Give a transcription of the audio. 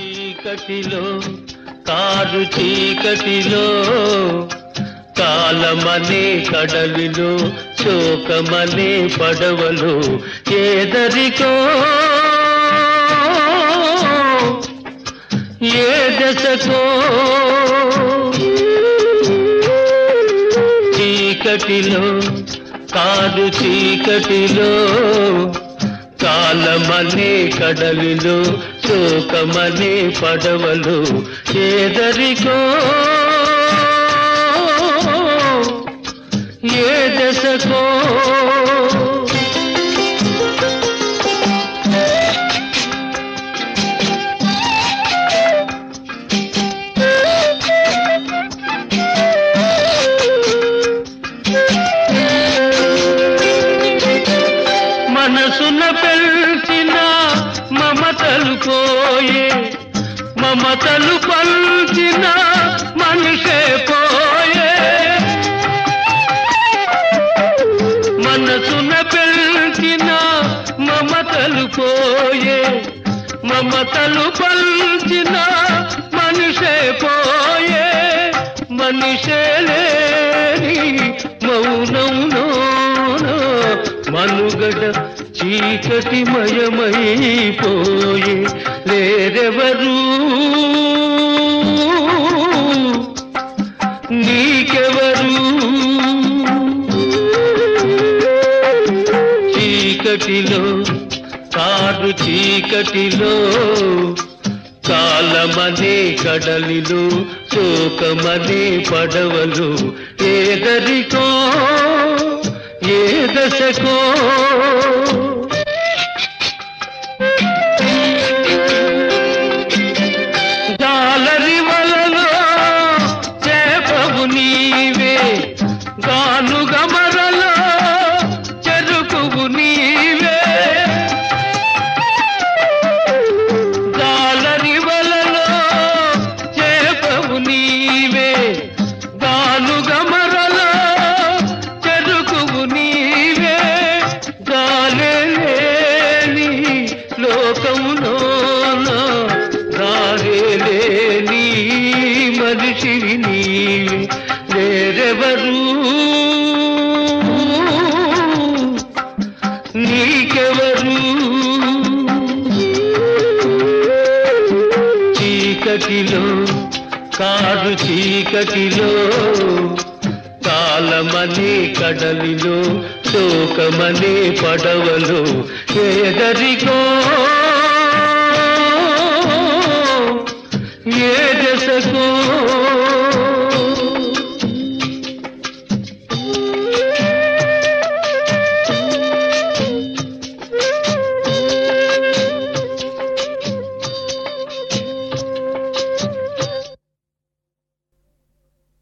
చీకటిలో కారు చీకటిలో కాలమనే కడలిలో శోకమనే పడవలో ఏదరికో ఏ దశకో చీకటిలో కాదు చీకటిలో కాలమనే కడలిలో శోకమనే పడవలు ఏదరికో ఏ దశకో మనసున పెంచిన మమతలు పోయే మమతలు పంచిన మనిషే పోయే మనసున పెంచిన మమతలు పోయే మమతలు పంచిన మనిషే పోయే మనిషే లేని మౌనౌనోనో మనుగడ చీకటి మయమైపోయే లేరెవరు నీకెవరు చీకటిలో కారు చీకటిలో కాలమనే కడలిలో శోకమనే పడవలు ఏదరికో ఏ దశకో జాలరి వలలో చేపవు నీవే గాను గమరలో చెరుకువు నీవే జాలరి వలలో చేపవు నీవే గాను గమరలో చెరుకువు నీవే గాలే లేని లోకములోన దారే లేని మనిషివి నీవే వేరెవరు నీకెవరు చీకటిలో కారు చీకటిలో కాలమనే కడలిలో శోకమనే పడవలో ఏదరికో